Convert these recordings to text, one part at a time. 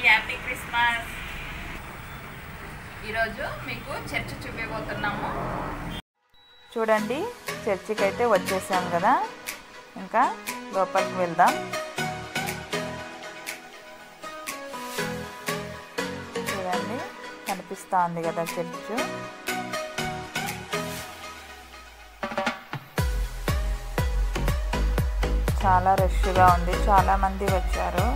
happy Christmas ఈరోజు మీకు church చూపించబోతున్నాము చూడండి చర్చికి అయితే వచ్చేసాం కదా ఇంకా లోపలికి వెళ్దాం చూడండి కనిపిస్తా ఉంది కదా చర్చ్ చాలా రష్గా ఉంది చాలా మంది వచ్చారు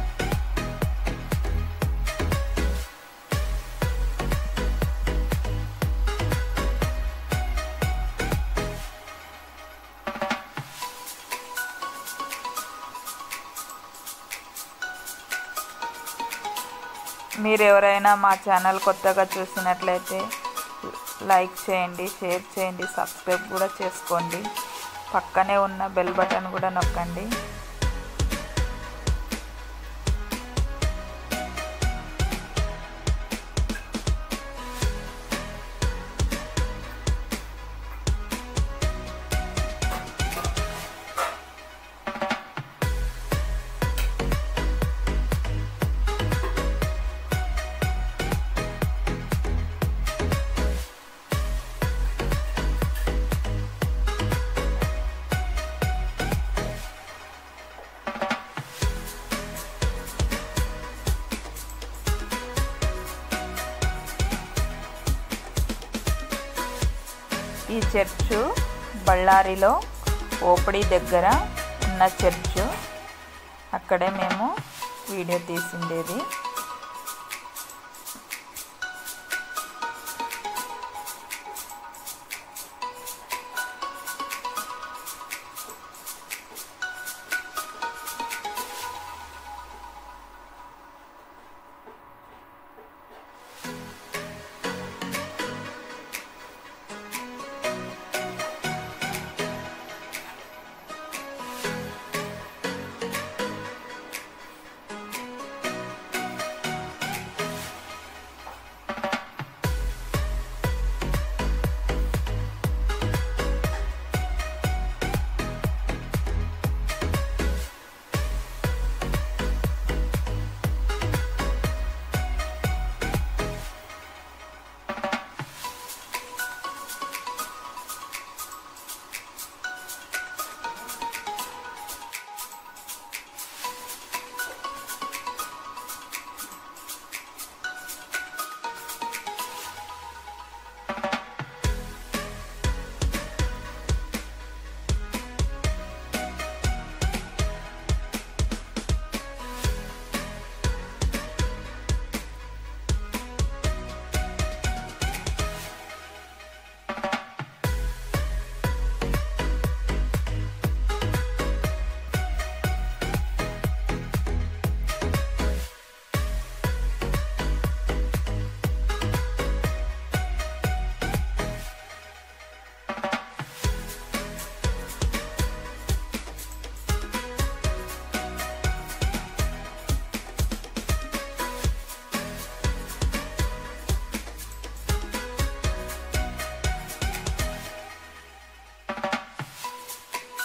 మీరు ఎవరైనా మా ఛానల్ కొత్తగా చూసినట్లయితే లైక్ చేయండి షేర్ చేయండి సబ్స్క్రైబ్ కూడా చేసుకోండి పక్కనే ఉన్న బెల్ బటన్ కూడా నొక్కండి ఈ చర్చు బళ్ళారిలో ఓపిడి దగ్గర ఉన్న చర్చు అక్కడే మేము వీడియో తీసిండేది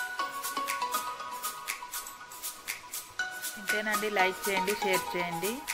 ఇంతేనండి లైక్ చేయండి షేర్ చేయండి